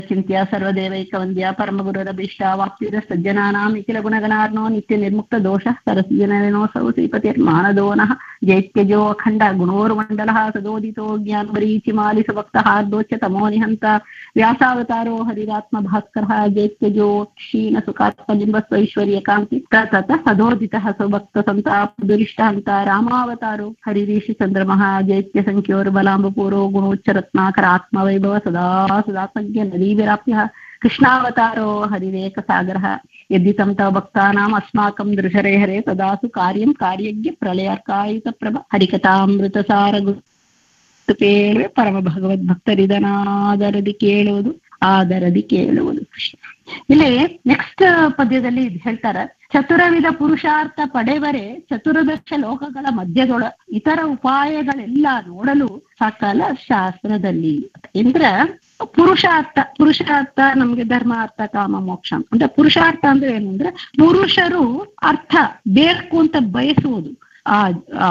ಚಿಂತ್ಯ ಸರ್ವದೇವೈಕ ವಂದ್ಯ ಪರಮಗುರುರಭೀಷ್ಟ ವಾಪ್ತಿರ ಸಜ್ಜನಾನಾಂ ನಿಖಿಲ ಗುಣಗಣಾರ್ನೋ ನಿತ್ಯ ನಿರ್ಮುಕ್ತ ದೋಷ ಸರಸ್ಜನೋಸೌ ಶ್ರೀಪತಿರ್ಮಾನದೋನಃ ಜೈತ್ಯಜೋ ಅಖಂಡ ಗುಣೋರ್ಮಂಡಲಃ ಸದೋದಿತೋ ಜ್ಞಾನಮರೀಚಿಮಾಲಿ ಸುಭಕ್ತಃ ಆರ್ದೋಚ್ಯ ತಮೋ ನಿಹಂತ ವ್ಯಾಸಾವತಾರೋ ಹರಿರಾತ್ಮ ಭಾಸ್ಕರಃ ಜೈತ್ಯಜೋ ಕ್ಷೀಣ ಸುಖಾತ್ಮಲಿಂಬಸ್ವೈಶ್ವರ್ಯ ಕಾಂತಿ ತತ ಸದೋದಿತಃ ಸುಭಕ್ತ ಸಂತಾಪ ದುರಿಷ್ಟಹಂತ ರಾಮಾವತಾರೋ ಹರಿರೀಶಿ ಚಂದ್ರಮಃ ಜೈತ್ಯ ಸಂಖ್ಯೋರ್ಬಲಾಂಬಪೂರೋ ಗುಣೋಚ್ಚರತ್ನಾಕರ ಆತ್ಮವೈಭವ ಸದಾ ಸದಾತ್ಮಜ್ಞ ನದೀ ವಿರಾಪ್ಯ ಕೃಷ್ಣಾವತಾರೋ ಹರಿರೇಕ ಸಾಗರಃ ಯದ್ದಿ ತಂ ತವ ಭಕ್ತಾನಾಂ ಅಸ್ಮಾಕಂ ದೃಶರೆ ಹರೆ ತದಾಸು ಕಾರ್ಯಂ ಕಾರ್ಯಜ್ಞ ಪ್ರಳಯಾರ್ಕಾಯಿತ ಪ್ರಭ ಹರಿಕಥಾಮೃತ ಸಾರ ಕೇಳುವೆ ಪರಮ ಭಗವದ್ ಭಕ್ತರಿದನಾದರದಿ ಕೇಳುವುದು ಆದರದಿ ಕೇಳುವುದು ಕೃಷ್ಣ ಇಲ್ಲಿ ನೆಕ್ಸ್ಟ್ ಪದ್ಯದಲ್ಲಿ ಇದು ಹೇಳ್ತಾರೆ ಚತುರವಿಧ ಪುರುಷಾರ್ಥ ಪಡೆವರೆ ಚತುರ್ದಶ ಲೋಕಗಳ ಮಧ್ಯದೊಳ ಇತರ ಉಪಾಯಗಳೆಲ್ಲ ನೋಡಲು ಸಕಲ ಶಾಸ್ತ್ರದಲ್ಲಿ ಎಂದ್ರ ಪುರುಷಾರ್ಥ ಪುರುಷಾರ್ಥ ನಮ್ಗೆ ಧರ್ಮ ಅರ್ಥ ಕಾಮ ಮೋಕ್ಷ ಅಂದ್ರೆ ಪುರುಷಾರ್ಥ ಅಂದ್ರೆ ಏನು ಅಂದ್ರೆ ಪುರುಷರು ಅರ್ಥ ಬೇಕು ಅಂತ ಬಯಸುವುದು ಆ ಆ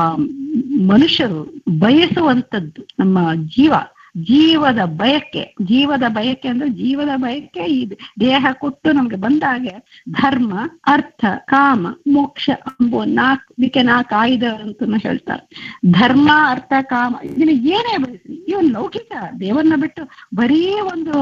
ಮನುಷ್ಯರು ಬಯಸುವಂತದ್ದು ನಮ್ಮ ಜೀವ ಜೀವದ ಬಯಕೆ ಜೀವದ ಬಯಕೆ ಅಂದ್ರೆ ಜೀವದ ಬಯಕೆ ಈ ದೇಹ ಕೊಟ್ಟು ನಮ್ಗೆ ಬಂದಾಗೆ ಧರ್ಮ ಅರ್ಥ ಕಾಮ ಮೋಕ್ಷ ಎಂಬುವ ನಾಲ್ಕು ಇದಕ್ಕೆ ನಾಲ್ಕು ಆಯುಧ ಅಂತ ಹೇಳ್ತಾರೆ ಧರ್ಮ ಅರ್ಥ ಕಾಮ ಇದನ್ನ ಏನೇ ಬಯಸಿ ಇವನ್ ಲೌಕಿಕ ದೇವರನ್ನ ಬಿಟ್ಟು ಬರೀ ಒಂದು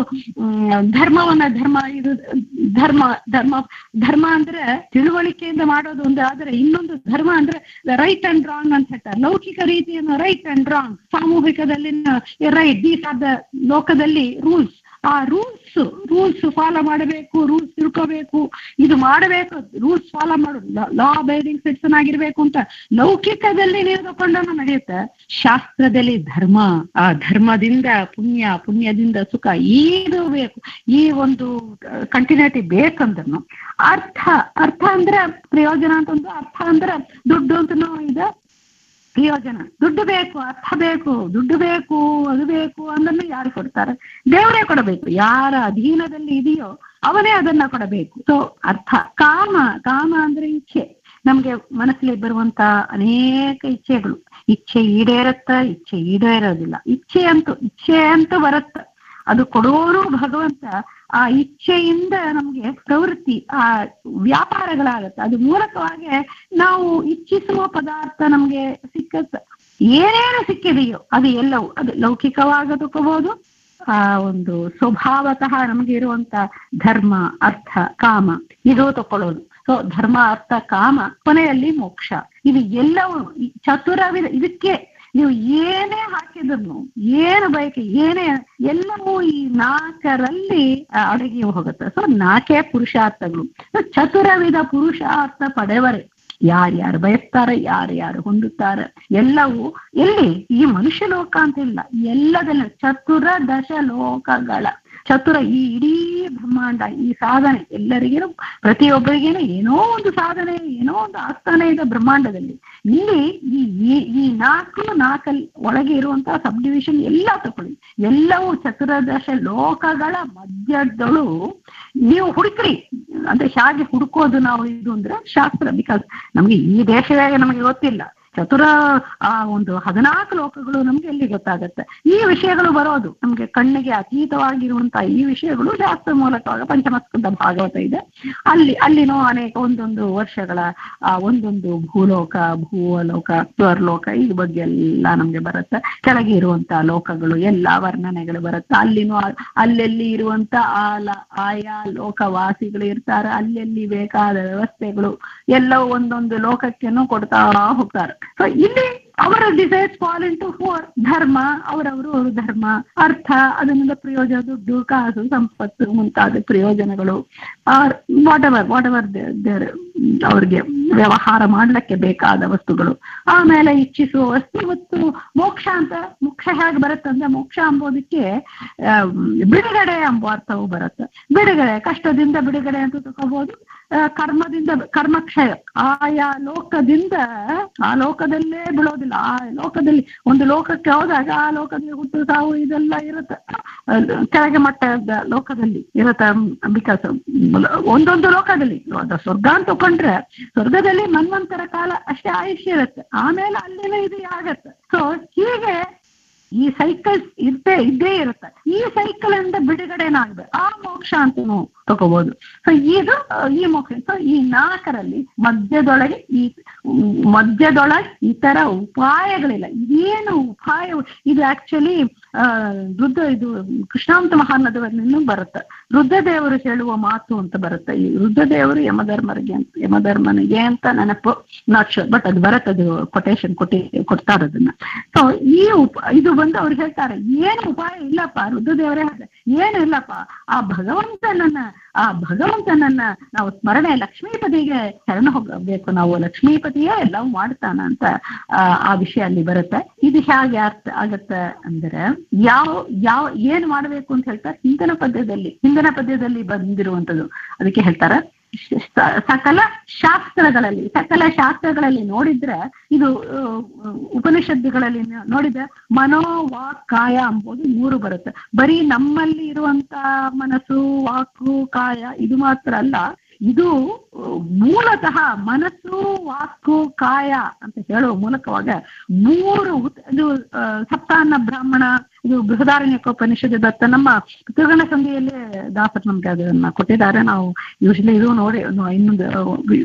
ಧರ್ಮವನ್ನ ಧರ್ಮ ಇದು ಧರ್ಮ ಧರ್ಮ ಧರ್ಮ ಅಂದ್ರೆ ತಿಳುವಳಿಕೆಯಿಂದ ಮಾಡೋದು ಒಂದು ಆದ್ರೆ ಇನ್ನೊಂದು ಧರ್ಮ ಅಂದ್ರೆ ರೈಟ್ ಅಂಡ್ ರಾಂಗ್ ಅಂತ ಹೇಳ್ತಾರೆ ಲೌಕಿಕ ರೀತಿಯನ್ನು ರೈಟ್ ಅಂಡ್ ರಾಂಗ್ ಸಾಮೂಹಿಕದಲ್ಲಿ ರೈಟ್ ದೀಸ್ ಆರ್ ದ ಲೋಕದಲ್ಲಿ ರೂಲ್ಸ್ ಆ ರೂಲ್ಸ್ ರೂಲ್ಸ್ ಫಾಲೋ ಮಾಡಬೇಕು ರೂಲ್ಸ್ ತಿಳ್ಕೋಬೇಕು ಇದು ಮಾಡಬೇಕು ರೂಲ್ಸ್ ಫಾಲೋ ಮಾಡು ಲಾ ಅಬೈಡಿಂಗ್ ಸಿಟಿಸನ್ ಆಗಿರ್ಬೇಕು ಅಂತ ಲೌಕಿಕದಲ್ಲಿ ನೀವು ತಗೊಂಡು ನಡೆಯುತ್ತೆ ಶಾಸ್ತ್ರದಲ್ಲಿ ಧರ್ಮ ಆ ಧರ್ಮದಿಂದ ಪುಣ್ಯ ಪುಣ್ಯದಿಂದ ಸುಖ ಇದು ಬೇಕು ಈ ಒಂದು ಕಂಟಿನ್ಯೂಟಿ ಬೇಕಂದ್ರೂ ಅರ್ಥ ಅರ್ಥ ಅಂದ್ರೆ ಪ್ರಯೋಜನ ಅಂತ ಒಂದು ಅರ್ಥ ಅಂದ್ರೆ ದುಡ್ಡು ಅಂತನೂ ಇದೆ ಪ್ರಯೋಜನ ದುಡ್ಡು ಬೇಕು ಅರ್ಥ ಬೇಕು ದುಡ್ಡು ಬೇಕು ಅದು ಬೇಕು ಅಂದನ್ನು ಯಾರು ಕೊಡ್ತಾರೆ ದೇವರೇ ಕೊಡಬೇಕು ಯಾರ ಅಧೀನದಲ್ಲಿ ಇದೆಯೋ ಅವನೇ ಅದನ್ನ ಕೊಡಬೇಕು ಸೊ ಅರ್ಥ ಕಾಮ ಕಾಮ ಅಂದ್ರೆ ಇಚ್ಛೆ ನಮ್ಗೆ ಮನಸ್ಸಲ್ಲಿ ಬರುವಂತ ಅನೇಕ ಇಚ್ಛೆಗಳು ಇಚ್ಛೆ ಈಡೇರತ್ತ ಇಚ್ಛೆ ಈಡೇರೋದಿಲ್ಲ ಇಚ್ಛೆ ಅಂತೂ ಇಚ್ಛೆ ಅಂತೂ ಬರುತ್ತ ಅದು ಕೊಡೋರು ಭಗವಂತ ಆ ಇಚ್ಛೆಯಿಂದ ನಮ್ಗೆ ಪ್ರವೃತ್ತಿ ಆ ವ್ಯಾಪಾರಗಳಾಗತ್ತೆ ಅದು ಮೂಲಕವಾಗಿ ನಾವು ಇಚ್ಛಿಸುವ ಪದಾರ್ಥ ನಮ್ಗೆ ಸಿಕ್ಕತ್ತ ಏನೇನು ಸಿಕ್ಕಿದೆಯೋ ಅದು ಎಲ್ಲವೂ ಅದು ಲೌಕಿಕವಾಗ ತಗೋಬಹುದು ಆ ಒಂದು ಸ್ವಭಾವತಃ ನಮ್ಗೆ ಇರುವಂತ ಧರ್ಮ ಅರ್ಥ ಕಾಮ ಇದು ತಕೊಳ್ಳೋದು ಸೊ ಧರ್ಮ ಅರ್ಥ ಕಾಮ ಕೊನೆಯಲ್ಲಿ ಮೋಕ್ಷ ಇದು ಎಲ್ಲವೂ ಚತುರವಿಧ ಇದಕ್ಕೆ ನೀವು ಏನೇ ಹಾಕಿದ್ರು ಏನು ಬಯಕೆ ಏನೇ ಎಲ್ಲವೂ ಈ ನಾಲ್ಕರಲ್ಲಿ ಅಡಗಿ ಹೋಗುತ್ತೆ ಸೊ ನಾಲ್ಕೇ ಪುರುಷಾರ್ಥಗಳು ಚತುರವಿಧ ಪುರುಷಾರ್ಥ ಪಡೆವರೆ ಯಾರ್ಯಾರು ಬಯಸ್ತಾರೆ ಯಾರ್ಯಾರು ಹೊಂದುತ್ತಾರೆ ಎಲ್ಲವೂ ಎಲ್ಲಿ ಈ ಮನುಷ್ಯ ಲೋಕ ಅಂತ ಇಲ್ಲ ಎಲ್ಲದಲ್ಲ ಚತುರ ದಶ ಲೋಕಗಳ ಚತುರ ಈ ಇಡೀ ಬ್ರಹ್ಮಾಂಡ ಈ ಸಾಧನೆ ಎಲ್ಲರಿಗೇನು ಪ್ರತಿಯೊಬ್ಬರಿಗೇನು ಏನೋ ಒಂದು ಸಾಧನೆ ಏನೋ ಒಂದು ಆಸ್ಥಾನ ಇದೆ ಬ್ರಹ್ಮಾಂಡದಲ್ಲಿ ಇಲ್ಲಿ ಈ ಈ ನಾಲ್ಕು ನಾಲ್ಕಲ್ಲಿ ಒಳಗೆ ಇರುವಂತಹ ಸಬ್ ಡಿವಿಷನ್ ಎಲ್ಲ ತಗೊಳ್ಳಿ ಎಲ್ಲವೂ ಚತುರದಶ ಲೋಕಗಳ ಮಧ್ಯದಳು ನೀವು ಹುಡುಕ್ರಿ ಅಂದ್ರೆ ಹೇಗೆ ಹುಡುಕೋದು ನಾವು ಇದು ಅಂದ್ರೆ ಶಾಸ್ತ್ರ ಬಿಕಾಸ್ ನಮ್ಗೆ ಈ ದೇಶದಾಗ ನಮಗೆ ಗೊತ್ತಿಲ್ಲ ಚತುರ ಆ ಒಂದು ಹದಿನಾಲ್ಕು ಲೋಕಗಳು ನಮ್ಗೆ ಎಲ್ಲಿ ಗೊತ್ತಾಗತ್ತೆ ಈ ವಿಷಯಗಳು ಬರೋದು ನಮ್ಗೆ ಕಣ್ಣಿಗೆ ಅತೀತವಾಗಿರುವಂತಹ ಈ ವಿಷಯಗಳು ಶಾಸ್ತ್ರ ಮೂಲಕವಾಗ ಪಂಚಮಸ್ಕಂದ ಭಾಗವತ ಇದೆ ಅಲ್ಲಿ ಅಲ್ಲಿನೋ ಅನೇಕ ಒಂದೊಂದು ವರ್ಷಗಳ ಆ ಒಂದೊಂದು ಭೂಲೋಕ ಭೂಲೋಕ ಸ್ವರ್ಲೋಕ ಈ ಬಗ್ಗೆ ಎಲ್ಲ ನಮ್ಗೆ ಬರುತ್ತೆ ಕೆಳಗೆ ಇರುವಂತಹ ಲೋಕಗಳು ಎಲ್ಲಾ ವರ್ಣನೆಗಳು ಬರುತ್ತೆ ಅಲ್ಲಿನೂ ಅಲ್ಲೆಲ್ಲಿ ಇರುವಂತ ಆಲ ಆಯಾ ಲೋಕವಾಸಿಗಳು ಇರ್ತಾರೆ ಅಲ್ಲೆಲ್ಲಿ ಬೇಕಾದ ವ್ಯವಸ್ಥೆಗಳು ಎಲ್ಲವೂ ಒಂದೊಂದು ಲೋಕಕ್ಕೆನೂ ಕೊಡ್ತಾ ಹೋಗ್ತಾರೆ ಸೊ ಇಲ್ಲಿ ಅವರ desires fall into four ಧರ್ಮ ಅವರವರು ಅವರು ಧರ್ಮ ಅರ್ಥ ಅದರಿಂದ ಪ್ರಯೋಜನ ದುಡ್ಡು ಕಾಸು ಸಂಪತ್ತು ಮುಂತಾದ ಪ್ರಯೋಜನಗಳು or whatever whatever ಅವ್ರಿಗೆ ವ್ಯವಹಾರ ಮಾಡ್ಲಿಕ್ಕೆ ಬೇಕಾದ ವಸ್ತುಗಳು ಆಮೇಲೆ ಇಚ್ಛಿಸುವ ವಸ್ತು ಇವತ್ತು ಮೋಕ್ಷ ಅಂತ ಮೋಕ್ಷ ಹೇಗೆ ಬರುತ್ತೆ ಅಂದ್ರೆ ಮೋಕ್ಷ ಅಂಬೋದಕ್ಕೆ ಬಿಡುಗಡೆ ಎಂಬ ಅರ್ಥವು ಬರುತ್ತೆ ಬಿಡುಗಡೆ ಕಷ್ಟದಿಂದ ಬಿಡುಗಡೆ ಅಂತ ತಗೋಬಹುದು ಕರ್ಮದಿಂದ ಕರ್ಮಕ್ಷಯ ಆಯಾ ಲೋಕದಿಂದ ಆ ಲೋಕದಲ್ಲೇ ಬಿಡೋದಿಲ್ಲ ಆ ಲೋಕದಲ್ಲಿ ಒಂದು ಲೋಕಕ್ಕೆ ಹೋದಾಗ ಆ ಲೋಕದಲ್ಲಿ ಹುಟ್ಟು ಸಾವು ಇದೆಲ್ಲ ಇರುತ್ತೆ ಕೆಳಗೆ ಮಟ್ಟದ ಲೋಕದಲ್ಲಿ ಇರುತ್ತೆ ಬಿಕಾಸ್ ಒಂದೊಂದು ಲೋಕದಲ್ಲಿ ಸ್ವರ್ಗ ಅಂತ ತಗೊಂಡ್ರೆ ಸ್ವರ್ಗದಲ್ಲಿ ಮನ್ವಂತರ ಕಾಲ ಅಷ್ಟೇ ಆಯುಷ್ಯ ಇರುತ್ತೆ ಆಮೇಲೆ ಅಲ್ಲಿನ ಇದು ಆಗತ್ತೆ ಸೊ ಹೀಗೆ ಈ ಸೈಕಲ್ ಇದ್ದೇ ಇದ್ದೇ ಇರುತ್ತೆ ಈ ಸೈಕಲ್ ಇಂದ ಬಿಡುಗಡೆನಾಗ್ಬೇಕು ಆ ಮೋಕ್ಷ ಅಂತನೂ ತಗೋಬಹುದು ಸೊ ಇದು ಆ, ಈ ಮೋಕ್ಷ ಸೊ ಈ ನಾಲ್ಕರಲ್ಲಿ ಮಧ್ಯದೊಳಗೆ ಈ ಮಧ್ಯದೊಳಗೆ ಈ ತರ ಉಪಾಯಗಳಿಲ್ಲ ಇದೇನು ಉಪಾಯ ಇದು ಆಕ್ಚುಲಿ ರುದ್ರ ಇದು ಕೃಷ್ಣಾಂತ ಮಹಾನದವರನ್ನು ಬರುತ್ತೆ ರುದ್ರದೇವರು ಹೇಳುವ ಮಾತು ಅಂತ ಬರುತ್ತೆ ಈ ರುದ್ರದೇವರು ಯಮಧರ್ಮರಿಗೆ ಅಂತ ಯಮಧರ್ಮನಿಗೆ ಅಂತ ನೆನಪು ನಾಟ್ ಶೋರ್ ಬಟ್ ಅದು ಬರುತ್ತೆ ಅದು ಕೊಟೇಶನ್ ಕೊಟ್ಟಿ ಕೊಡ್ತಾರೆ ಅದನ್ನ ಸೊ ಈ ಉಪ ಇದು ಬಂದು ಅವ್ರು ಹೇಳ್ತಾರೆ ಏನು ಉಪಾಯ ಇಲ್ಲಪ್ಪ ರುದ್ರದೇವರೇ ಹೇಳ್ತಾರೆ ಏನು ಇಲ್ಲಪ್ಪ ಆ ಭಗವಂತನನ್ನ ಆ ಭಗವಂತನನ್ನ ನಾವು ಸ್ಮರಣೆ ಲಕ್ಷ್ಮೀಪತಿಗೆ ಶರಣ ಹೋಗಬೇಕು ನಾವು ಲಕ್ಷ್ಮೀಪತಿಯೇ ಎಲ್ಲವೂ ಮಾಡ್ತಾನ ಅಂತ ಆ, ಆ ವಿಷಯ ಅಲ್ಲಿ ಬರುತ್ತೆ ಇದು ಹೇಗೆ ಅರ್ಥ ಆಗತ್ತೆ ಅಂದ್ರೆ ಯಾವ ಯಾವ ಏನ್ ಮಾಡ್ಬೇಕು ಅಂತ ಹೇಳ್ತಾರೆ ಹಿಂದಿನ ಪದ್ಯದಲ್ಲಿ ಹಿಂದಿನ ಪದ್ಯದಲ್ಲಿ ಬಂದಿರುವಂತದ್ದು ಅದಕ್ಕೆ ಹೇಳ್ತಾರೆ ಸ- ಸಕಲ ಶಾಸ್ತ್ರಗಳಲ್ಲಿ ಸಕಲ ಶಾಸ್ತ್ರಗಳಲ್ಲಿ ನೋಡಿದ್ರೆ ಇದು ಆ, ಉಪನಿಷತ್ತುಗಳಲ್ಲಿ ನ- ನೋಡಿದ್ರೆ ಮನೋ ವಾಕ್ ಕಾಯ ಎಂಬುದು ಮೂರು ಬರುತ್ತೆ ಬರೀ ನಮ್ಮಲ್ಲಿ ಇರುವಂತ ಮನಸ್ಸು ವಾಕು ಕಾಯ ಇದು ಮಾತ್ರ ಅಲ್ಲ ಇದು ಆ, ಮೂಲತಃ ಮನಸ್ಸು ವಾಕು ಕಾಯ ಅಂತ ಹೇಳುವ ಮೂಲಕವಾಗ ಮೂರು ಉತ್- ಇದು ಆ, ಸಪ್ತಾನ್ನ ಬ್ರಾಹ್ಮಣ ಇದು ಬೃಹದಾರಣ್ಯಕೋಪನಿಷದ ದತ್ತ ನಮ್ಮ ತ್ರಿಗಣ ಸಂಧಿಯಲ್ಲಿ ದಾಸರು ನಮ್ಗೆ ಅದನ್ನ ಕೊಟ್ಟಿದ್ದಾರೆ ನಾವು ಯೂಶಲಿ ಇದು ನೋಡಿ ನೋ- ಇನ್ನೊಂದು ಆ,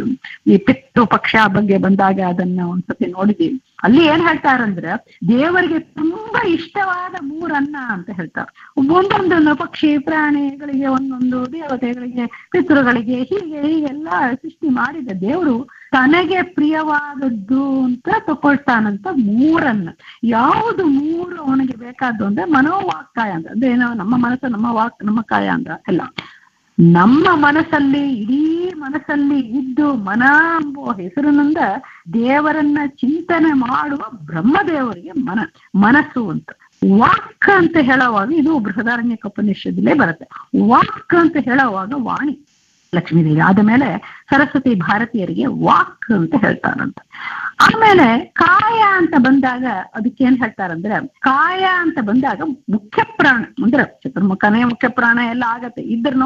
ಈ ಪಿತೃ ಪಕ್ಷ ಬಗ್ಗೆ ಬಂದಾಗ ಅದನ್ನ ಒಂದ್ಸತಿ ನೋಡಿದೀವಿ ಅಲ್ಲಿ ಏನ್ ಹೇಳ್ತಾರಂದ್ರೆ ದೇವರಿಗೆ ತುಂಬಾ ಇಷ್ಟವಾದ ಮೂರನ್ನ ಅಂತ ಹೇಳ್ತಾರೆ ಒಂದೊಂದನ್ನು ಪಕ್ಷಿ ಪ್ರಾಣಿಗಳಿಗೆ ಒಂದೊಂದು ದೇವತೆಗಳಿಗೆ ಪಿತೃಗಳಿಗೆ ಹೀಗೆ ಹೀಗೆಲ್ಲ ಸೃಷ್ಟಿ ಮಾಡಿದ ದೇವರು ತನಗೆ ಪ್ರಿಯವಾದದ್ದು ಅಂತ ತಗೊಳ್ತಾನಂತ ಮೂರನ್ನ ಯಾವುದು ಮೂರು ಅವನಿಗೆ ಬೇಕಾದ್ದು ಅಂದ್ರೆ ಮನೋವಾಕ್ಕಾಯ ಅಂತ ಅಂದ್ರೆ ಏನೋ ನಮ್ಮ ಮನಸ್ಸು ನಮ್ಮ ವಾಕ್ ನಮ್ಮ ಕಾಯ ಅಂತ ಎಲ್ಲ ನಮ್ಮ ಮನಸ್ಸಲ್ಲಿ ಇಡೀ ಮನಸ್ಸಲ್ಲಿ ಇದ್ದು ಮನ ಎಂಬುವ ಹೆಸರಿನಿಂದ ದೇವರನ್ನ ಚಿಂತನೆ ಮಾಡುವ ಬ್ರಹ್ಮದೇವರಿಗೆ ಮನ ಮನಸ್ಸು ಅಂತ ವಾಕ್ ಅಂತ ಹೇಳುವಾಗ ಇದು ಬೃಹದಾರಣ್ಯ ಉಪನಿಷತ್ತಲ್ಲೇ ಬರುತ್ತೆ ವಾಕ್ ಅಂತ ಹೇಳುವಾಗ ವಾಣಿ ಲಕ್ಷ್ಮೀದೇವಿ ಆದ ಮೇಲೆ ಸರಸ್ವತಿ ಭಾರತೀಯರಿಗೆ ವಾಕ್ ಅಂತ ಹೇಳ್ತಾರಂತ ಆಮೇಲೆ ಕಾಯ ಅಂತ ಬಂದಾಗ ಅದಕ್ಕೆ ಏನ್ ಹೇಳ್ತಾರಂದ್ರೆ ಕಾಯ ಅಂತ ಬಂದಾಗ ಮುಖ್ಯ ಪ್ರಾಣ ಅಂದ್ರೆ ಚತುರ್ಮುಖನೇ ಮುಖ್ಯ ಪ್ರಾಣ ಎಲ್ಲ ಆಗತ್ತೆ ಇದ್ರೂ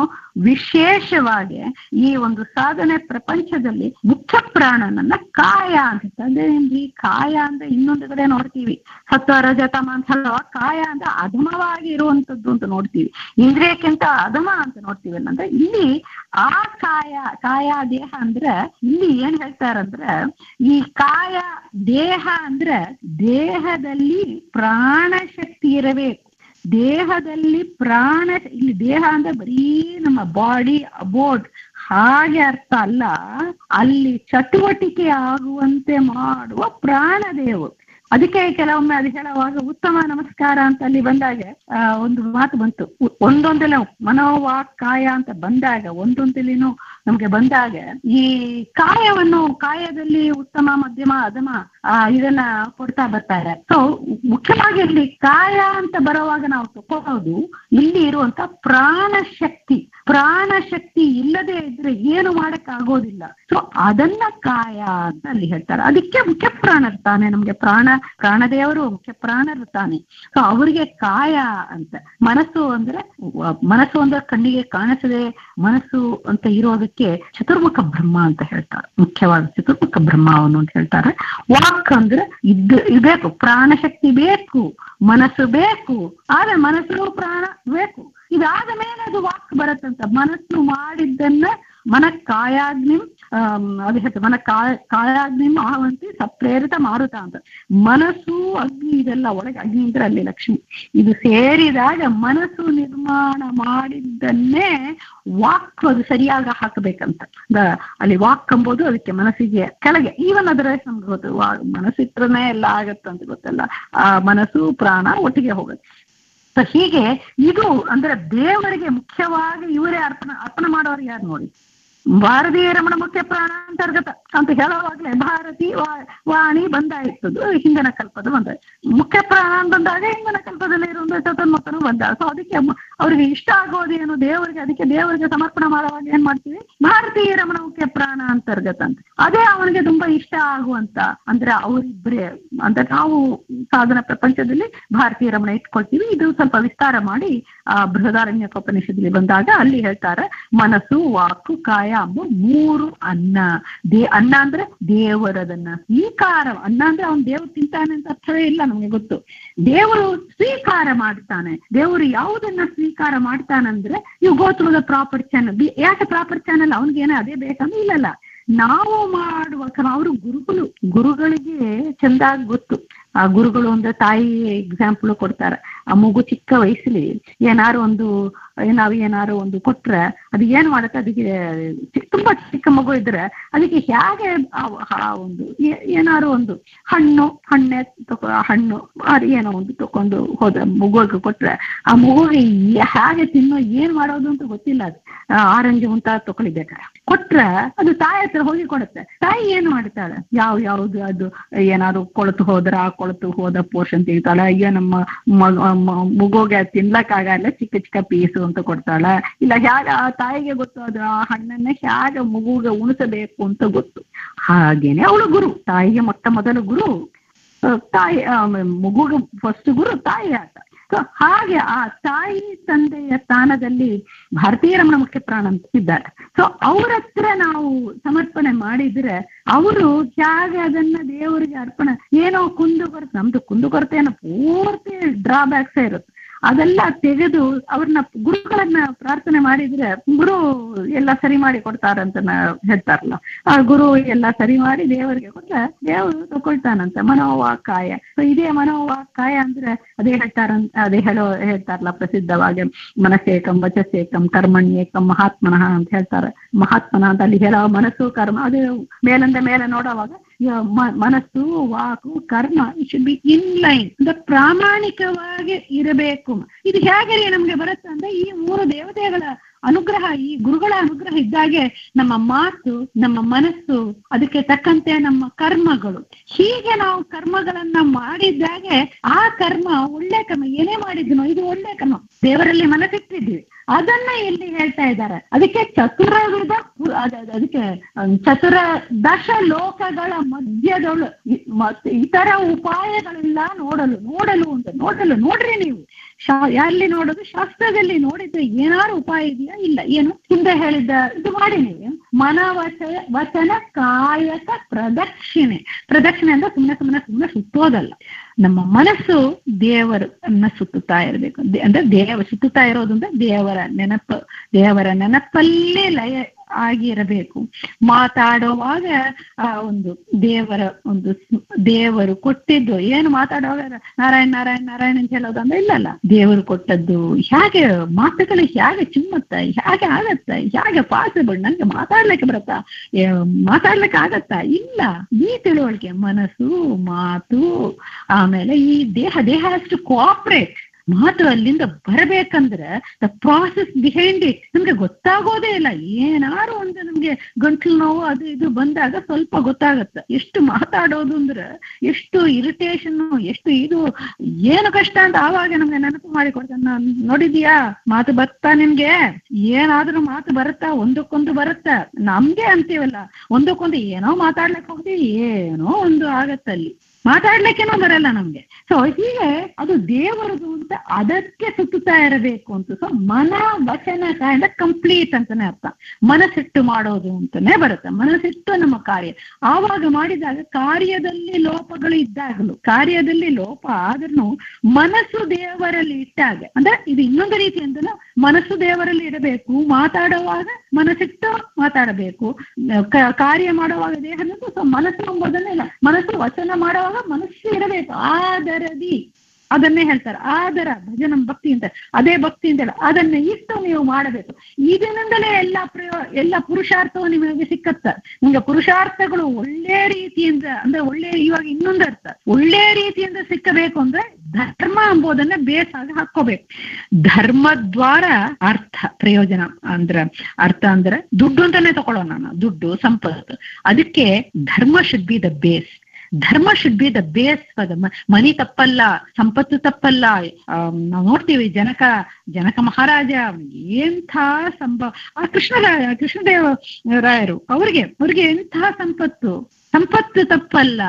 ವಿಶೇಷವಾಗಿ ಈ ಒಂದು ಸಾಧನೆ ಪ್ರಪಂಚದಲ್ಲಿ ಮುಖ್ಯ ಪ್ರಾಣನನ್ನ ಕಾಯ ಅಂತ ಹೇಳ್ತಾರೆ. ಅದೇನ್ರಿ ಕಾಯ ಅಂದ್ರೆ ಇನ್ನೊಂದು ಕಡೆ ನೋಡ್ತೀವಿ ಸತ್ವ ರಜತಮ ಅಂತ ಹೇಳುವ ಕಾಯ ಅಂದ್ರೆ ಅಧಮವಾಗಿ ಇರುವಂತದ್ದು ಅಂತ ನೋಡ್ತೀವಿ ಇಂದ್ರಿಯಕ್ಕಿಂತ ಅಧಮ ಅಂತ ನೋಡ್ತೀವಿ ಅಂದ್ರೆ ಇಲ್ಲಿ ಆ ಕಾಯ ಕಾಯ ದೇಹ ಅಂದ್ರೆ ಇಲ್ಲಿ ಏನ್ ಹೇಳ್ತಾರಂದ್ರೆ ಈ ಕಾಯ ದೇಹ ಅಂದ್ರೆ ದೇಹದಲ್ಲಿ ಪ್ರಾಣ ಶಕ್ತಿ ಇರಬೇಕು ದೇಹದಲ್ಲಿ ಪ್ರಾಣ ಇಲ್ಲಿ ದೇಹ ಅಂದ್ರೆ ಬರೀ ನಮ್ಮ ಬಾಡಿ ಅಬೋರ್ಡ್ ಹಾಗೆ ಅರ್ಥ ಅಲ್ಲ ಅಲ್ಲಿ ಚಟುವಟಿಕೆ ಆಗುವಂತೆ ಮಾಡುವ ಪ್ರಾಣದೇವರು ಅದಕ್ಕೆ ಕೆಲವೊಮ್ಮೆ ಅದು ಹೇಳುವಾಗ ಉತ್ತಮ ನಮಸ್ಕಾರ ಅಂತ ಅಲ್ಲಿ ಬಂದಾಗ ಆ, ಒಂದು ಮಾತು ಬಂತು ಉ- ಒಂದೊಂದೆಲ್ಲ ಮನೋವಾಕ್ ಕಾಯ ಅಂತ ಬಂದಾಗ ಒಂದೊಂದಲಿನೂ ನಮ್ಗೆ ಬಂದಾಗ ಈ ಕಾಯವನ್ನು ಕಾಯದಲ್ಲಿ ಉತ್ತಮ ಮಧ್ಯಮ ಅಧಮ ಆ, ಇದನ್ನ ಕೊಡ್ತಾ ಬರ್ತಾರೆ ಸೊ ಮುಖ್ಯವಾಗಿ ಇಲ್ಲಿ ಕಾಯ ಅಂತ ಬರುವಾಗ ನಾವು ತಕೊಳ್ಳೋದು ಇಲ್ಲಿ ಇರುವಂತ ಪ್ರಾಣ ಶಕ್ತಿ ಪ್ರಾಣ ಶಕ್ತಿ ಇಲ್ಲದೆ ಇದ್ರೆ ಏನು ಮಾಡಕ್ ಆಗೋದಿಲ್ಲ ಸೊ ಅದನ್ನ ಕಾಯ ಅಂತ ಅಲ್ಲಿ ಹೇಳ್ತಾರೆ ಅದಕ್ಕೆ ಮುಖ್ಯ ಪ್ರಾಣ ಇರ್ತಾನೆ ನಮ್ಗೆ ಪ್ರಾಣ ಪ್ರಾಣದೇವರು ಮುಖ್ಯ ಪ್ರಾಣ ಇರ್ತಾನೆ ಸೊ ಅವರಿಗೆ ಕಾಯ ಅಂತ ಮನಸ್ಸು ಅಂದ್ರೆ ವ- ಮನಸ್ಸು ಅಂದ್ರೆ ಕಣ್ಣಿಗೆ ಕಾಣಿಸದೆ ಮನಸ್ಸು ಅಂತ ಇರೋದಕ್ಕೆ ಚತುರ್ಮುಖ ಬ್ರಹ್ಮ ಅಂತ ಹೇಳ್ತಾರೆ ಮುಖ್ಯವಾದ ಚತುರ್ಮುಖ ಬ್ರಹ್ಮ ಅವನು ಅಂತ ಹೇಳ್ತಾರೆ ವಾಕ್ ಅಂದ್ರೆ ಇದ್ ಇರ್ಬೇಕು ಪ್ರಾಣ ಶಕ್ತಿ ಬೇಕು ಮನಸ್ಸು ಬೇಕು ಆದ್ರೆ ಮನಸ್ಸು ಪ್ರಾಣ ಬೇಕು ಇದಾದ ಮೇಲೆ ಅದು ವಾಕ್ ಬರತ್ತಂತ ಮನಸ್ಸು ಮಾಡಿದ್ದನ್ನ ಮನ ಕಾಯಾಗ್ನಿಂ ಆಮ್, ಅದು ಹೇಳ್ತಾರೆ ಮನ ಕಾಯ ಕಾಯಾಗ್ನಿಂ ಆಹವಂತಿ ಸಪ್ರೇರಿತ ಮಾರುತ ಅಂತ ಮನಸ್ಸು ಅಗ್ನಿ ಇದೆಲ್ಲ ಒಳಗೆ ಅಗ್ನಿ ಅಂದ್ರೆ ಅಲ್ಲಿ ಲಕ್ಷ್ಮಿ ಇದು ಸೇರಿದಾಗ ಮನಸ್ಸು ನಿರ್ಮಾಣ ಮಾಡಿದ್ದನ್ನೇ ವಾಕ್ ಅದು ಸರಿಯಾಗಿ ಹಾಕಬೇಕಂತ ದ- ಅಲ್ಲಿ ವಾಕ್ ಎಂಬುದು ಅದಕ್ಕೆ ಮನಸ್ಸಿಗೆ ಕೆಳಗೆ ಈವನ್ ಅದರ ನಮ್ಗೆ ಗೊತ್ತು ವಾ- ಮನಸ್ಸಿತ್ರನೇ ಎಲ್ಲ ಆಗತ್ತಂತ ಗೊತ್ತಲ್ಲ ಆ ಮನಸ್ಸು ಪ್ರಾಣ ಒಟ್ಟಿಗೆ ಹೋಗುತ್ತೆ ಸೊ ಹೀಗೆ ಇದು ಅಂದ್ರೆ ದೇವರಿಗೆ ಮುಖ್ಯವಾಗಿ ಇವರೇ ಅರ್ಪಣೆ ಅರ್ಪಣೆ ಮಾಡೋರು ಯಾರು ನೋಡಿ ಭಾರತೀಯ ರಮಣ ಮುಖ್ಯ ಪ್ರಾಣ ಅಂತರ್ಗತ ಅಂತ ಹೇಳುವಾಗಲೇ ಭಾರತಿ ವಾ- ವಾಣಿ ಬಂದಾಯ್ತದು ಹಿಂದಿನ ಕಲ್ಪದ ಬಂದ ಮುಖ್ಯ ಪ್ರಾಣ ಅಂತ ಬಂದಾಗ ಹಿಂದಿನ ಕಲ್ಪದಲ್ಲಿ ಇರುವಂತ ಚತುರ್ಮುಖನು ಬಂದ ಸೊ ಅದಕ್ಕೆ ಮು- ಅವ್ರಿಗೆ ಇಷ್ಟ ಆಗೋದೇನು ದೇವರಿಗೆ ಅದಕ್ಕೆ ದೇವರಿಗೆ ಸಮರ್ಪಣೆ ಮಾಡುವಾಗ ಏನ್ ಮಾಡ್ತೀವಿ ಭಾರತೀಯ ರಮಣಕ್ಕೆ ಪ್ರಾಣ ಅಂತರ್ಗತ ಅಂತ ಅದೇ ಅವನಿಗೆ ತುಂಬಾ ಇಷ್ಟ ಆಗುವಂತ ಅಂದ್ರೆ ಅವರಿಬ್ಬರೇ ಅಂದ್ರೆ ನಾವು ಸಾಧನ ಪ್ರಪಂಚದಲ್ಲಿ ಭಾರತೀಯ ರಮಣ ಇಟ್ಕೊಳ್ತೀವಿ ಇದು ಸ್ವಲ್ಪ ವಿಸ್ತಾರ ಮಾಡಿ ಆ ಬೃಹದಾರಣ್ಯಕೋಪನಿಷದಲ್ಲಿ ಬಂದಾಗ ಅಲ್ಲಿ ಹೇಳ್ತಾರೆ ಮನಸ್ಸು ವಾಕು ಕಾಯ ಅಂಬ ಮೂರು ಅನ್ನ ದೇ ಅನ್ನ ಅಂದ್ರೆ ದೇವರದನ್ನ ಸ್ವೀಕಾರ ಅನ್ನ ಅಂದ್ರೆ ಅವ್ನು ದೇವ್ರು ತಿಂತಾನೆ ಅಂತ ಅರ್ಥವೇ ಇಲ್ಲ ನಮ್ಗೆ ಗೊತ್ತು ದೇವರು ಸ್ವೀಕಾರ ಮಾಡ್ತಾನೆ ದೇವರು ಯಾವುದನ್ನ ಸ್ವೀಕಾರ ಮಾಡ್ತಾನಂದ್ರೆ ಇವು ಗೋತ್ರದ ಪ್ರಾಪರ್ ಚಾನಲ್ ಯಾಕೆ ಪ್ರಾಪರ್ ಚಾನಲ್ ಅವನಿಗೇನೆ ಅದೇ ಬೇಕಂದ್ರೆ ಇಲ್ಲಲ್ಲ ನಾವು ಮಾಡುವ ಕ್ರಮ ಅವರು ಗುರುಗಳು ಗುರುಗಳಿಗೆ ಚೆಂದಾಗಿ ಗೊತ್ತು ಆ ಗುರುಗಳು ಅಂದ್ರೆ ತಾಯಿ ಎಕ್ಸಾಂಪಲ್ ಕೊಡ್ತಾರೆ ಆ ಮಗು ಚಿಕ್ಕ ವಯಸ್ಸಲ್ಲಿ ಏನಾರು ಒಂದು ನಾವು ಏನಾರು ಒಂದು ಕೊಟ್ರೆ ಅದು ಏನ್ ಮಾಡುತ್ತೆ ಅದಕ್ಕೆ ಚಿ- ತುಂಬಾ ಚಿಕ್ಕ ಮಗು ಇದ್ರೆ ಅದಕ್ಕೆ ಹೇಗೆ ಆ- ಆ ಒಂದು ಏ- ಏನಾರು ಒಂದು ಹಣ್ಣು ಹಣ್ಣೆ ತಕೊ ಹಣ್ಣು ಅದು ಏನೋ ಒಂದು ತಕೊಂಡು ಹೋದ ಮಗುವಿಗೆ ಕೊಟ್ರೆ ಆ ಮಗುವಿಗೆ ಈ- ಹೇಗೆ ತಿನ್ನೋ ಏನ್ ಮಾಡೋದು ಅಂತ ಗೊತ್ತಿಲ್ಲ ಅದು ಆರೆಂಜ್ ಅಂತ ತಗೊಳ್ಬೇಕಾರೆ ಕೊಟ್ರೆ ಅದು ತಾಯಿ ಹತ್ರ ಹೋಗಿ ಕೊಡುತ್ತೆ ತಾಯಿ ಏನ್ ಮಾಡ್ತಾಳೆ ಯಾವ ಯಾವ್ದು ಅದು ಏನಾದ್ರು ಕೊಳತು ಹೋದ್ರ ಆ ಕೊಳತು ಹೋದ ಪೋರ್ಷನ್ ತೆಗಿತಾಳೆ ಅಯ್ಯೋ ನಮ್ಮ ಮ- ಮ- ಮಗುಗೆ ತಿನ್ಲಕ್ಕಾಗಲ್ಲ ಚಿಕ್ಕ ಚಿಕ್ಕ ಪೀಸು ಅಂತ ಕೊಡ್ತಾಳೆ ಇಲ್ಲ ಹೇಗೆ ಆ ತಾಯಿಗೆ ಗೊತ್ತು ಅದು ಆ ಹಣ್ಣನ್ನ ಹೇಗೆ ಮಗುಗೆ ಉಣಿಸಬೇಕು ಅಂತ ಗೊತ್ತು ಹಾಗೇನೆ ಅವಳು ಗುರು ತಾಯಿಗೆ ಮೊಟ್ಟ ಮೊದಲು ಗುರು ಆ, ತಾಯಿ ಆ, ಮಗುಗೆ ಫಸ್ಟ್ ಗುರು ತಾಯಿ ಆತ ಸೊ ಹಾಗೆ ಆ ತಾಯಿ ತಂದೆಯ ಸ್ಥಾನದಲ್ಲಿ ಭಾರತೀಯ ರಮಣ ಮುಖ್ಯ ಪ್ರಾಣ ಅಂತ ಇದ್ದಾರೆ ಸೊ ಅವ್ರ ಹತ್ರ ನಾವು ಸಮರ್ಪಣೆ ಮಾಡಿದ್ರೆ ಅವರು ಹೇಗೆ ಅದನ್ನ ದೇವರಿಗೆ ಅರ್ಪಣೆ ಏನೋ ಕುಂದು ಕೊರತೆ ನಮ್ದು ಕುಂದು ಕೊರತೆ ಏನೋ ಪೂರ್ತಿ ಡ್ರಾಬ್ಯಾಕ್ಸೇ ಇರುತ್ತೆ ಅದೆಲ್ಲ ತೆಗೆದು ಅವ್ರನ್ನ ಗುರುಗಳನ್ನ ಪ್ರಾರ್ಥನೆ ಮಾಡಿದ್ರೆ ಗುರು ಎಲ್ಲ ಸರಿ ಮಾಡಿ ಕೊಡ್ತಾರಂತ ನಾ- ಹೇಳ್ತಾರಲ್ಲ ಆ ಗುರು ಎಲ್ಲ ಸರಿ ಮಾಡಿ ದೇವರಿಗೆ ಕೊಟ್ರೆ ದೇವರು ತಗೊಳ್ತಾನಂತೆ ಮನೋವಾಕಾಯ ಸೊ ಇದೇ ಮನೋವಾಕಾಯ ಅಂದ್ರೆ ಅದೇ ಹೇಳ್ತಾರಂತ ಅದೇ ಹೇಳೋ ಹೇಳ್ತಾರಲ್ಲ ಪ್ರಸಿದ್ಧವಾಗಿ ಮನಸ್ಸೇಕಂ ವಚಸ್ಸೇಕಂ ಕರ್ಮಣ್ಯೇಕಂ ಮಹಾತ್ಮನಃ ಅಂತ ಹೇಳ್ತಾರೆ ಮಹಾತ್ಮನ ಅಂತ ಅಲ್ಲಿ ಹೇಳೋ ಮನಸ್ಸು ಕರ್ಮ ಅದು ಮೇಲಿಂದ ಮೇಲೆ ನೋಡುವಾಗ ಯ- ಮ- ಮನಸ್ಸು ವಾಕು ಕರ್ಮ ಶುಡ್ ಬಿ ಇನ್ ಲೈನ್ ಅಂದ್ರೆ ಪ್ರಾಮಾಣಿಕವಾಗಿ ಇರಬೇಕು ಇದು ಹೇಗೆ ರೀ ನಮ್ಗೆ ಬರುತ್ತೆ ಅಂದ್ರೆ ಈ ಮೂರು ದೇವತೆಗಳ ಅನುಗ್ರಹ ಈ ಗುರುಗಳ ಅನುಗ್ರಹ ಇದ್ದಾಗೆ ನಮ್ಮ ಮಾತು ನಮ್ಮ ಮನಸ್ಸು ಅದಕ್ಕೆ ತಕ್ಕಂತೆ ನಮ್ಮ ಕರ್ಮಗಳು ಹೀಗೆ ನಾವು ಕರ್ಮಗಳನ್ನ ಮಾಡಿದ್ದಾಗೆ ಆ ಕರ್ಮ ಒಳ್ಳೆ ಕರ್ಮ ಏನೇ ಮಾಡಿದ್ನೋ ಇದು ಒಳ್ಳೆ ಕರ್ಮ ದೇವರಲ್ಲಿ ಮನಸ್ಸಿಟ್ಟಿದ್ವಿ ಅದನ್ನ ಇಲ್ಲಿ ಹೇಳ್ತಾ ಇದ್ದಾರೆ ಅದಕ್ಕೆ ಚತುರವಿಧ ಪು- ಅದ- ಅದ- ಅದಕ್ಕೆ ಅಹ್, ಚತುರ ದಶ ಲೋಕಗಳ ಮಧ್ಯದೊಳು ಇ- ಮತ್ತೆ ಇತರ ಉಪಾಯಗಳೆಲ್ಲ ನೋಡಲು ನೋಡಲು ಅಂತ ನೋಡಲು ನೋಡ್ರಿ ನೀವು ಶಾ ಎಲ್ಲಿ ನೋಡೋದು ಶಾಸ್ತ್ರದಲ್ಲಿ ನೋಡಿದ್ರೆ ಏನಾರು ಉಪಾಯ ಇದೆಯಾ ಇಲ್ಲ ಏನು ಹಿಂದೆ ಹೇಳಿದ್ದ ಇದು ಮಾಡಿ ನೀವು ಮನವಚ ವಚನ ಕಾಯಕ ಪ್ರದಕ್ಷಿಣೆ ಪ್ರದಕ್ಷಿಣೆ ಅಂದ್ರೆ ಸುಮ್ಮನೆ ಸುಮ್ಮನೆ ಸುಮ್ಮನೆ ಸುತ್ತೋದಲ್ಲ ನಮ್ಮ ಮನಸ್ಸು ದೇವರನ್ನ ಸುತ್ತುತ್ತಾ ಇರಬೇಕು ಅಂದ್ರೆ ದೇವ ಸುತ್ತುತ್ತಾ ಇರೋದು ಅಂದ್ರೆ ದೇವರ ನೆನಪು ದೇವರ ನೆನಪಲ್ಲೇ ಲಯ ಆಗಿರಬೇಕು ಮಾತಾಡುವಾಗ ಆ ಒಂದು ದೇವರ ಒಂದು ಸ್- ದೇವರು ಕೊಟ್ಟಿದ್ದು ಏನು ಮಾತಾಡುವಾಗ ನಾರಾಯಣ ನಾರಾಯಣ ನಾರಾಯಣ ಅಂತ ಹೇಳೋದು ಅಂದ್ರೆ ಇಲ್ಲಲ್ಲ ದೇವರು ಕೊಟ್ಟದ್ದು ಹೇಗೆ ಮಾತುಗಳು ಹೇಗೆ ಚಿಮ್ಮತ್ತ ಹೇಗೆ ಆಗತ್ತ ಹೇಗೆ ಪಾಸಿಬಲ್ ನಂಗೆ ಮಾತಾಡ್ಲಿಕ್ಕೆ ಬರುತ್ತಾ ಏ, ಮಾತಾಡ್ಲಿಕ್ಕೆ ಆಗತ್ತಾ ಇಲ್ಲ ಈ ತಿಳುವಳಿಕೆ ಮನಸ್ಸು ಮಾತು ಆಮೇಲೆ ಈ ದೇಹ ದೇಹ ಅಷ್ಟು ಕೋಆಪರೇಟ್ ಮಾತು ಅಲ್ಲಿಂದ ಬರಬೇಕಂದ್ರೆ ದ ಪ್ರಾಸೆಸ್ ಬಿಹೈಂಡ್ ಇಟ್ ನಮ್ಗೆ ಗೊತ್ತಾಗೋದೇ ಇಲ್ಲ ಏನಾರು ಒಂದು ನಮ್ಗೆ ಗಂಟ್ಲು ನೋವು ಅದು ಇದು ಬಂದಾಗ ಸ್ವಲ್ಪ ಗೊತ್ತಾಗತ್ತೆ ಎಷ್ಟು ಮಾತಾಡೋದು ಅಂದ್ರೆ ಎಷ್ಟು ಇರಿಟೇಷನ್ ಎಷ್ಟು ಇದು ಏನು ಕಷ್ಟ ಅಂತ ಆವಾಗ ನಮ್ಗೆ ನೆನಪು ಮಾಡಿ ಕೊಡ್ತಾನೆ ನಾನ್ ನೋಡಿದ್ಯಾ ಮಾತು ಬರ್ತಾ ನಿಮ್ಗೆ ಏನಾದ್ರೂ ಮಾತು ಬರುತ್ತಾ ಒಂದಕ್ಕೊಂದು ಬರುತ್ತಾ ನಮ್ಗೆ ಅಂತೀವಲ್ಲ ಒಂದಕ್ಕೊಂದು ಏನೋ ಮಾತಾಡ್ಲಿಕ್ಕೆ ಹೋಗ್ತೀವಿ ಏನೋ ಒಂದು ಆಗತ್ತಲ್ಲಿ ಮಾತಾಡ್ಲಿಕ್ಕೇನೋ ಬರಲ್ಲ ನಮ್ಗೆ ಸೊ ಹೀಗೆ ಅದು ದೇವರದು ಅಂತ ಅದಕ್ಕೆ ಸುತ್ತುತ್ತಾ ಇರಬೇಕು ಅಂತ ಸೊ ಮನ ವಚನ ಕಾಯಿಂದ ಕಂಪ್ಲೀಟ್ ಅಂತಾನೆ ಅರ್ಥ ಮನಸ್ಸಿಟ್ಟು ಮಾಡೋದು ಅಂತಾನೆ ಬರುತ್ತೆ ಮನಸ್ಸಿಟ್ಟು ನಮ್ಮ ಕಾರ್ಯ ಆವಾಗ ಮಾಡಿದಾಗ ಕಾರ್ಯದಲ್ಲಿ ಲೋಪಗಳು ಇದ್ದಾಗಲೂ ಕಾರ್ಯದಲ್ಲಿ ಲೋಪ ಆದ್ರೂ ಮನಸ್ಸು ದೇವರಲ್ಲಿ ಇಟ್ಟಾಗ ಅಂದ್ರೆ ಇದು ಇನ್ನೊಂದು ರೀತಿ ಅಂತಂದ್ರೆ ಮನಸ್ಸು ದೇವರಲ್ಲಿ ಇರಬೇಕು ಮಾತಾಡುವಾಗ ಮನಸ್ಸಿಟ್ಟು ಮಾತಾಡಬೇಕು ಕ- ಕಾರ್ಯ ಮಾಡುವಾಗ ದೇಹದ ಸೊ ಮನಸ್ಸು ಎಂಬುದನ್ನೇ ಇಲ್ಲ ಮನಸ್ಸು ವಚನ ಮಾಡುವಾಗ ಮನಸ್ಸು ಇರಬೇಕು ಆದರದಿ ಅದನ್ನೇ ಹೇಳ್ತಾರೆ ಆದರ ಭಜನ ಭಕ್ತಿ ಅಂತ ಅದೇ ಭಕ್ತಿ ಅಂತ ಹೇಳಿ ಅದನ್ನ ಇಟ್ಟು ನೀವು ಮಾಡಬೇಕು ಇದರಿಂದಲೇ ಎಲ್ಲ ಪ್ರಯೋ ಎಲ್ಲ ಪುರುಷಾರ್ಥವು ನಿಮಗೆ ಸಿಕ್ಕತ್ತ ನಿಮ್ಗೆ ಪುರುಷಾರ್ಥಗಳು ಒಳ್ಳೆ ರೀತಿಯಿಂದ ಅಂದ್ರೆ ಒಳ್ಳೆ ಇವಾಗ ಇನ್ನೊಂದು ಅರ್ಥ ಒಳ್ಳೆ ರೀತಿಯಿಂದ ಸಿಕ್ಕಬೇಕು ಅಂದ್ರೆ ಧರ್ಮ ಎಂಬುದನ್ನ ಬೇಸಾಗಿ ಹಾಕೋಬೇಕು ಧರ್ಮದ್ವಾರ ಅರ್ಥ ಪ್ರಯೋಜನ ಅಂದ್ರ ಅರ್ಥ ಅಂದ್ರೆ ದುಡ್ಡು ಅಂತಾನೆ ತಗೊಳ್ಳೋಣ ನಾವು ದುಡ್ಡು ಸಂಪತ್ತು ಅದಕ್ಕೆ dharma should be the base dharma should be the base money ತಪ್ಪಲ್ಲ ಸಂಪತ್ತು ತಪ್ಪಲ್ಲ ಆಮ್, ನಾವು ನೋಡ್ತೀವಿ ಜನಕ ಜನಕ ಮಹಾರಾಜ ಎಂಥ ಸಂಭವ ಆ ಕೃಷ್ಣರಾಯ ಕೃಷ್ಣದೇವ ರಾಯರು ಅವ್ರಿಗೆ ಅವ್ರಿಗೆ ಎಂಥ ಸಂಪತ್ತು ಸಂಪತ್ತು ತಪ್ಪಲ್ಲ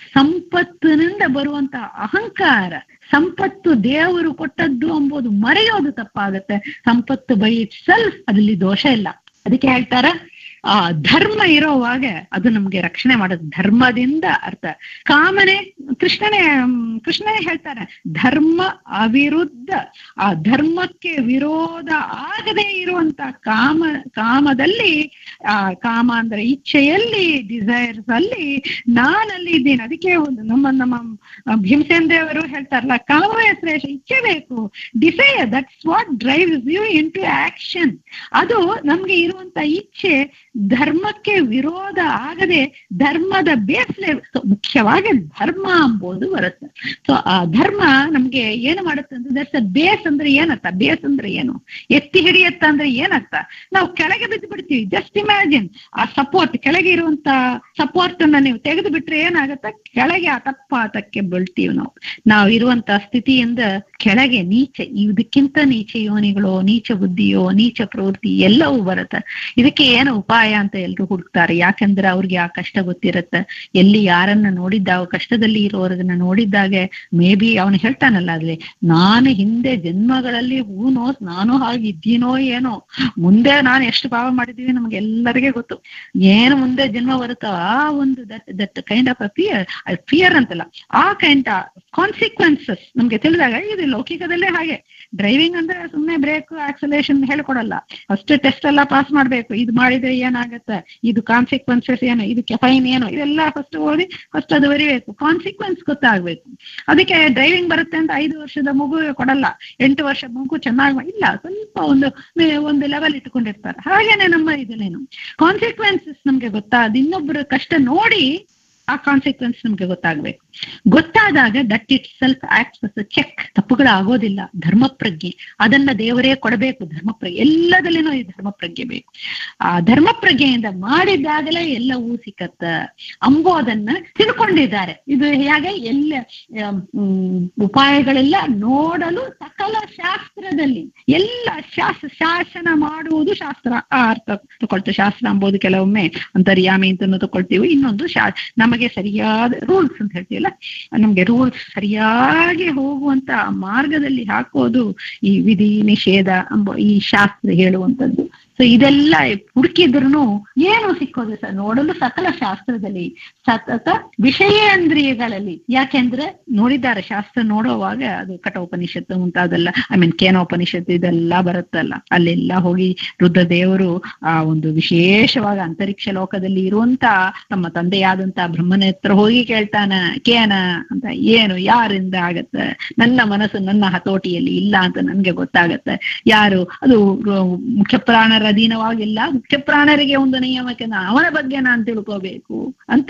ಸಂಪತ್ತಿನಿಂದ ಬರುವಂತ ಅಹಂಕಾರ ಸಂಪತ್ತು ದೇವರು ಕೊಟ್ಟದ್ದು ಎಂಬುದು ಮರೆಯೋದು ತಪ್ಪಾಗತ್ತೆ ಸಂಪತ್ತು ಬೈ ಇಟ್ ಸೆಲ್ಫ್ ಅದಲ್ಲಿ ದೋಷ ಇಲ್ಲ ಅದಕ್ಕೆ ಹೇಳ್ತಾರ ಆ ಧರ್ಮ ಇರೋವಾಗ ಅದು ನಮ್ಗೆ ರಕ್ಷಣೆ ಮಾಡೋದು ಧರ್ಮದಿಂದ ಅರ್ಥ ಕಾಮನೆ ಕೃಷ್ಣನೇ ಮ್, ಕೃಷ್ಣನೇ ಹೇಳ್ತಾನೆ ಧರ್ಮ ಅವಿರುದ್ಧ ಆ ಧರ್ಮಕ್ಕೆ ವಿರೋಧ ಆಗದೆ ಇರುವಂತ ಕಾಮ ಕಾಮದಲ್ಲಿ ಆ ಕಾಮ ಅಂದ್ರೆ ಇಚ್ಛೆಯಲ್ಲಿ ಡಿಸೈರ್ಸ್ ಅಲ್ಲಿ ನಾನಲ್ಲಿ ಇದ್ದೀನಿ ಅದಕ್ಕೆ ಒಂದು ನಮ್ಮ ನಮ್ಮ ಭೀಮಸೇನ್ ದೇವರು ಹೇಳ್ತಾರಲ್ಲ ಕಾಮವೇ ಶ್ರೇಷ್ಠ ಇಚ್ಛೆ ಬೇಕು desire that's what drives you into action ಅದು ನಮ್ಗೆ ಇರುವಂತ ಇಚ್ಛೆ ಧರ್ಮಕ್ಕೆ ವಿರೋಧ ಆಗದೆ ಧರ್ಮದ ಬೇಸ್ಲೆ ಮುಖ್ಯವಾಗಿ ಧರ್ಮ ಎಂಬುದು ಬರುತ್ತೆ ಸೊ ಆ ಧರ್ಮ ನಮ್ಗೆ ಏನು ಮಾಡುತ್ತೆ ಅಂದ್ರೆ ದಟ್ಸ್ ಬೇಸ್ ಅಂದ್ರೆ ಏನರ್ಥ ಬೇಸ್ ಅಂದ್ರೆ ಏನು ಎತ್ತಿ ಹಿಡಿಯತ್ತ ಅಂದ್ರೆ ಏನರ್ಥ ನಾವು ಕೆಳಗೆ ಬಿದ್ದು ಬಿಡ್ತೀವಿ ಜಸ್ಟ್ ಇಮ್ಯಾಜಿನ್ ಆ ಸಪೋರ್ಟ್ ಕೆಳಗೆ ಇರುವಂತ ಸಪೋರ್ಟ್ ಅನ್ನ ನೀವು ತೆಗೆದು ಬಿಟ್ರೆ ಏನಾಗುತ್ತೆ ಕೆಳಗೆ ಆ ತಪ್ಪಾತಕ್ಕೆ ಬೀಳ್ತೀವಿ ನಾವು ನಾವು ಇರುವಂತ ಸ್ಥಿತಿಯಿಂದ ಕೆಳಗೆ ನೀಚ ಇದಕ್ಕಿಂತ ನೀಚ ಯೋನಿಗಳು ನೀಚ ಬುದ್ಧಿಯೋ ನೀಚ ಪ್ರವೃತ್ತಿ ಎಲ್ಲವೂ ಬರುತ್ತೆ ಇದಕ್ಕೆ ಏನು ಉಪಾಯ ಅಂತ ಎಲ್ರು ಹುಡುಕ್ತಾರೆ ಯಾಕಂದ್ರೆ ಅವ್ರಿಗೆ ಆ ಕಷ್ಟ ಗೊತ್ತಿರುತ್ತೆ ಎಲ್ಲಿ ಯಾರನ್ನ ನೋಡಿದ್ದ ಕಷ್ಟದಲ್ಲಿ ಇರೋರ್ಗನ್ನ ನೋಡಿದ್ದಾಗೆ ಮೇ ಬಿ ಅವನು ಹೇಳ್ತಾನಲ್ಲ ಅದ್ರಲ್ಲಿ ನಾನು ಹಿಂದೆ ಜನ್ಮಗಳಲ್ಲಿ ಹೂ ನೋಸ್ ನಾನು ಹಾಗೆ ಇದ್ದೀನೋ ಏನೋ ಮುಂದೆ ನಾನು ಎಷ್ಟು ಪಾಪ ಮಾಡಿದೀವಿ ನಮ್ಗೆ ಎಲ್ಲರಿಗೆ ಗೊತ್ತು ಏನು ಮುಂದೆ ಜನ್ಮ ಬರುತ್ತೋ ಆ ಒಂದು that that kind of a fear fear ಅಂತಲ್ಲ ಆ ಕೈಂಡ್ ಕಾನ್ಸಿಕ್ವೆನ್ಸಸ್ ನಮ್ಗೆ ತಿಳಿದಾಗ ಇದು ಲೌಕಿಕದಲ್ಲೇ ಹಾಗೆ ಡ್ರೈವಿಂಗ್ ಅಂದ್ರೆ ಸುಮ್ಮನೆ ಬ್ರೇಕ್ ಆಕ್ಸಲೇಷನ್ ಹೇಳ್ಕೊಡಲ್ಲ ಫಸ್ಟ್ ಟೆಸ್ಟ್ ಎಲ್ಲ ಪಾಸ್ ಮಾಡ್ಬೇಕು ಇದು ಮಾಡಿದ್ರೆ ಏನಾಗತ್ತೆ ಇದು ಕಾನ್ಸಿಕ್ವೆನ್ಸಸ್ ಏನು ಇದಕ್ಕೆ ಫೈನ್ ಏನು ಇದೆಲ್ಲ ಫಸ್ಟ್ ಓದಿ ಫಸ್ಟ್ ಅದು ಬರಿಬೇಕು ಕಾನ್ಸಿಕ್ವೆನ್ಸ್ ಗೊತ್ತಾಗ್ಬೇಕು ಅದಕ್ಕೆ ಡ್ರೈವಿಂಗ್ ಬರುತ್ತೆ ಅಂತ ಐದು ವರ್ಷದ ಮಗು ಕೊಡಲ್ಲ ಎಂಟು ವರ್ಷದ ಮಗು ಚೆನ್ನಾಗಿ ಇಲ್ಲ ಸ್ವಲ್ಪ ಒಂದು ಒಂದು ಲೆವೆಲ್ ಇಟ್ಕೊಂಡಿರ್ತಾರೆ ಹಾಗೇನೆ ನಮ್ಮ ಇದಲ್ಲೇನು ಕಾನ್ಸಿಕ್ವೆನ್ಸಸ್ ನಮ್ಗೆ ಗೊತ್ತಾದ ಇನ್ನೊಬ್ಬರ ಕಷ್ಟ ನೋಡಿ ಆ ಕಾನ್ಸಿಕ್ವೆನ್ಸ್ ನಮ್ಗೆ ಗೊತ್ತಾಗ್ಬೇಕು ಗೊತ್ತಾದಾಗ that itself acts check ತಪ್ಪುಗಳು ಆಗೋದಿಲ್ಲ ಧರ್ಮ ಪ್ರಜ್ಞೆ ಅದನ್ನ ದೇವರೇ ಕೊಡಬೇಕು ಧರ್ಮ ಪ್ರಜ್ಞೆ ಎಲ್ಲದಲ್ಲಿನೂ ಈ ಧರ್ಮ ಪ್ರಜ್ಞೆ ಬೇಕು ಆ ಧರ್ಮ ಪ್ರಜ್ಞೆಯಿಂದ ಮಾಡಿದಾಗಲೇ ಎಲ್ಲವೂ ಸಿಕ್ಕತ್ತ ಅಂಬೋದನ್ನ ತಿಳ್ಕೊಂಡಿದ್ದಾರೆ ಇದು ಹೇಗೆ ಎಲ್ಲ ಆಮ್, ಹ್ಮ್, ಉಪಾಯಗಳೆಲ್ಲ ನೋಡಲು ಸಕಲ ಶಾಸ್ತ್ರದಲ್ಲಿ ಎಲ್ಲ ಶಾಸ್ತ್ರ ಶಾಸನ ಮಾಡುವುದು ಶಾಸ್ತ್ರ ಆ ಅರ್ಥ ತಗೊಳ್ತು ಶಾಸ್ತ್ರ ಅಂಬೋದು ಕೆಲವೊಮ್ಮೆ ಅಂತರ್ಯಾಮಿ ಅಂತ ತಗೊಳ್ತೀವಿ ಇನ್ನೊಂದು ಶಾ ನಮಗೆ ಸರಿಯಾದ ರೂಲ್ಸ್ ಅಂತ ಹೇಳ್ತೀವಲ್ಲ ನಮ್ಗೆ ರೂಲ್ಸ್ ಸರಿಯಾಗಿ ಹೋಗುವಂತ ಆ ಮಾರ್ಗದಲ್ಲಿ ಹಾಕೋದು ಈ ವಿಧಿ ನಿಷೇಧ ಎಂಬ ಈ ಶಾಸ್ತ್ರ ಹೇಳುವಂತದ್ದು ಸೊ ಇದೆಲ್ಲ ಹುಡುಕಿದ್ರು ಏನು ಸಿಕ್ಕೋದು ಸರ್ ನೋಡಲು ಸಕಲ ಶಾಸ್ತ್ರದಲ್ಲಿ ಸತತ ವಿಷಯೇಂದ್ರಿಯಗಳಲ್ಲಿ ಯಾಕೆಂದ್ರೆ ನೋಡಿದ್ದಾರೆ ಶಾಸ್ತ್ರ ನೋಡುವಾಗ ಅದು ಕಠೋಪನಿಷತ್ತು ಮುಂತಾದೆಲ್ಲ ಐ ಮೀನ್ ಕೇನೋಪನಿಷತ್ತು ಇದೆಲ್ಲ ಬರುತ್ತಲ್ಲ ಅಲ್ಲೆಲ್ಲ ಹೋಗಿ ರುದ್ರದೇವರು ಆ ಒಂದು ವಿಶೇಷವಾಗಿ ಅಂತರಿಕ್ಷ ಲೋಕದಲ್ಲಿ ಇರುವಂತ ತಮ್ಮ ತಂದೆಯಾದಂತ ಬ್ರಹ್ಮನ ಹತ್ರ ಹೋಗಿ ಕೇಳ್ತಾನ ಕೇನ ಅಂತ ಏನು ಯಾರಿಂದ ಆಗತ್ತೆ ನನ್ನ ಮನಸ್ಸು ನನ್ನ ಹತೋಟಿಯಲ್ಲಿ ಇಲ್ಲ ಅಂತ ನನ್ಗೆ ಗೊತ್ತಾಗತ್ತೆ ಯಾರು ಅದು ರು- ಮುಖ್ಯ ಪ್ರಾಣರ ಅಧೀನವಾಗಿಲ್ಲ ಮುಖ್ಯ ಪ್ರಾಣರಿಗೆ ಒಂದು ನಿಯಮಕ್ಕೆ ನಾ- ಅವನ ಬಗ್ಗೆ ನಾನು ತಿಳ್ಕೋಬೇಕು ಅಂತ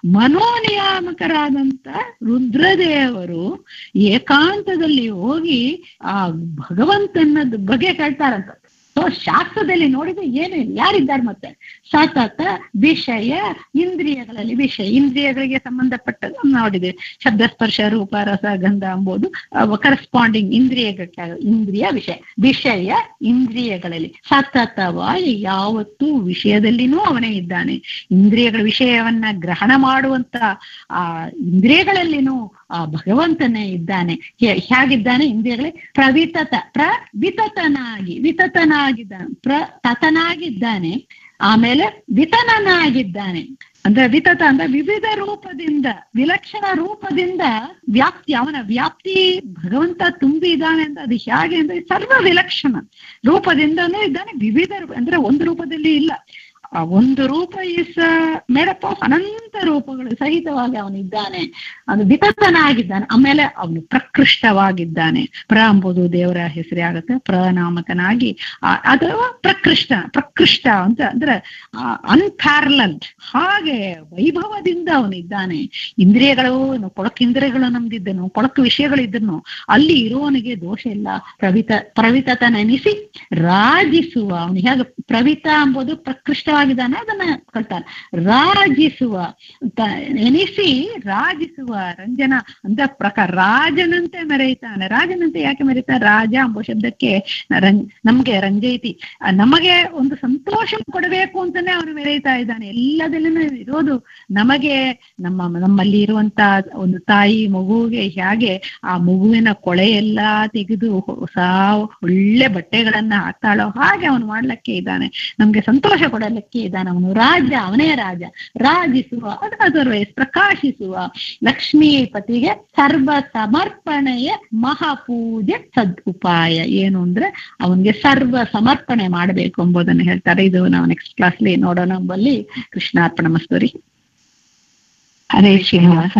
ಮನೋನಿಯಾಮಕರಾದಂತ ರುದ್ರದೇವರು ಏಕಾಂತದಲ್ಲಿ ಹೋಗಿ ಆ ಭಗವಂತನ ಬಗ್ಗೆ ಕೇಳ್ತಾರಂತ ಸೊ ಶಾಸ್ತ್ರದಲ್ಲಿ ನೋಡಿದ್ರೆ ಏನು ಇಲ್ಲ ಯಾರಿದ್ದಾರೆ ಮತ್ತೆ ಸತತ ವಿಷಯ ಇಂದ್ರಿಯಗಳಲ್ಲಿ ವಿಷಯ ಇಂದ್ರಿಯಗಳಿಗೆ ಸಂಬಂಧಪಟ್ಟದ್ದು ನಾವು ನೋಡಿದ್ವಿ ಶಬ್ದ ಸ್ಪರ್ಶ ರೂಪ ರಸ ಗಂಧ ಎಂಬುದು ಕರೆಸ್ಪಾಂಡಿಂಗ್ ಇಂದ್ರಿಯಗಳ ಇಂದ್ರಿಯ ವಿಷಯ ವಿಷಯ ಇಂದ್ರಿಯಗಳಲ್ಲಿ ಸತತವಾಗಿ ಯಾವತ್ತೂ ವಿಷಯದಲ್ಲಿನೂ ಅವನೇ ಇದ್ದಾನೆ ಇಂದ್ರಿಯಗಳ ವಿಷಯವನ್ನ ಗ್ರಹಣ ಮಾಡುವಂತ ಆ ಇಂದ್ರಿಯಗಳಲ್ಲಿನೂ ಆ ಭಗವಂತನೇ ಇದ್ದಾನೆ ಹೇ- ಹೇಗಿದ್ದಾನೆ ಇಂದ್ರಿಯಗಳೇ ಪ್ರವಿತತ ಪ್ರವಿತತನಾಗಿ ವಿತತನಾಗಿದ್ದಾನೆ ಪ್ರತತನಾಗಿದ್ದಾನೆ ಆಮೇಲೆ ವಿತನನಾಗಿದ್ದಾನೆ ಅಂದ್ರೆ ವಿತತ ಅಂದ್ರೆ ವಿವಿಧ ರೂಪದಿಂದ ವಿಲಕ್ಷಣ ರೂಪದಿಂದ ವ್ಯಾಪ್ತಿ ಅವನ ವ್ಯಾಪ್ತಿ ಭಗವಂತ ತುಂಬಿ ಇದ್ದಾನೆ ಅಂತ ಅದು ಹೇಗೆ ಅಂದ್ರೆ ಸರ್ವ ವಿಲಕ್ಷಣ ರೂಪದಿಂದನೂ ಇದ್ದಾನೆ ವಿವಿಧ ರೂಪ ಅಂದ್ರೆ ಒಂದು ರೂಪದಲ್ಲಿ ಇಲ್ಲ ಆ ಒಂದು ರೂಪ ಇಸ್ ಮೇಡಪ್ ಆಫ್ ಅನಂತ ರೂಪಗಳು ಸಹಿತವಾಗಿ ಅವನಿದ್ದಾನೆ ಅದು ವಿತತನಾಗಿದ್ದಾನೆ ಆಮೇಲೆ ಅವನು ಪ್ರಕೃಷ್ಟವಾಗಿದ್ದಾನೆ ಪ್ರ ಎಂಬುದು ದೇವರ ಹೆಸರೇ ಆಗುತ್ತೆ ಪ್ರನಾಮಕನಾಗಿ ಆ- ಅಥವಾ ಪ್ರಕೃಷ್ಟ ಪ್ರಕೃಷ್ಟ ಅಂತ ಅಂದ್ರೆ ಅನ್ಪ್ಯಾರಲಲ್ ಹಾಗೆ ವೈಭವದಿಂದ ಅವನಿದ್ದಾನೆ ಇಂದ್ರಿಯಗಳು ನಾವು ಕೊಳಕು ಇಂದ್ರಿಯಗಳು ನಮ್ದಿದ್ದನು ಕೊಳಕು ವಿಷಯಗಳಿದ್ದನು ಅಲ್ಲಿ ಇರುವವನಿಗೆ ದೋಷ ಇಲ್ಲ ಪ್ರವಿತ ಪ್ರವಿತತನೆನಿಸಿ ರಾಜಿಸುವ ಅವನು ಹೇಗೆ ಪ್ರವಿತ ಎಂಬುದು ಪ್ರಕೃಷ್ಟವಾಗಿ ಕಲಾವಿದಾನ ಅದನ್ನ ಕಳ್ತಾನೆ ರಾಜಿಸುವ ತ- ಎನಿಸಿ ರಾಜಿಸುವ ರಂಜನ ಅಂತ ಪ್ರಕಾರ ರಾಜನಂತೆ ಮೆರೆಯುತ್ತಾನೆ ರಾಜನಂತೆ ಯಾಕೆ ಮೆರೀತಾನೆ ರಾಜ ಎಂಬ ಶಬ್ದಕ್ಕೆ ರಂಜ್ ನಮ್ಗೆ ರಂಜೈತಿ ಆ, ನಮಗೆ ಒಂದು ಸಂತೋಷ ಕೊಡಬೇಕು ಅಂತಾನೆ ಅವನು ಮೆರೆಯುತ್ತಾ ಇದ್ದಾನೆ ಎಲ್ಲದಲ್ಲೂ ಇರೋದು ನಮಗೆ ನಮ್ಮ ನಮ್ಮಲ್ಲಿ ಇರುವಂತ ಒಂದು ತಾಯಿ ಮಗುವಿಗೆ ಹೇಗೆ ಆ ಮಗುವಿನ ಕೊಳೆ ಎಲ್ಲ ತೆಗೆದು ಹೊಸ ಒಳ್ಳೆ ಬಟ್ಟೆಗಳನ್ನ ಹಾಕ್ತಾಳೋ ಹಾಗೆ ಅವನು ಮಾಡ್ಲಿಕ್ಕೆ ಇದ್ದಾನೆ ನಮ್ಗೆ ಸಂತೋಷ ಕೊಡಲಿಕ್ಕೆ ಇದ್ದಾನೆ ಅವನು ರಾಜ ಅವನೇ ರಾಜ ರಾಜಿಸುವ ಅದರ್ವೈಸ್ ಪ್ರಕಾಶಿಸುವ ಲಕ್ಷ್ಮೀಪತಿಗೆ ಸರ್ವ ಸಮರ್ಪಣೆಯ ಮಹಾಪೂಜೆ ಸದ್ ಉಪಾಯ ಏನು ಅಂದ್ರೆ ಅವನಿಗೆ ಸರ್ವ ಸಮರ್ಪಣೆ ಮಾಡಬೇಕು ಎಂಬುದನ್ನು ಹೇಳ್ತಾರೆ ಇದು ನಾವು ನೆಕ್ಸ್ಟ್ ಕ್ಲಾಸ್ಲಿ ನೋಡೋಣ ಎಂಬಲ್ಲಿ ಕೃಷ್ಣಾರ್ಪಣ ಮಸ್ತೂರಿ ಹರೇ ಶ್ರೀನಿವಾಸ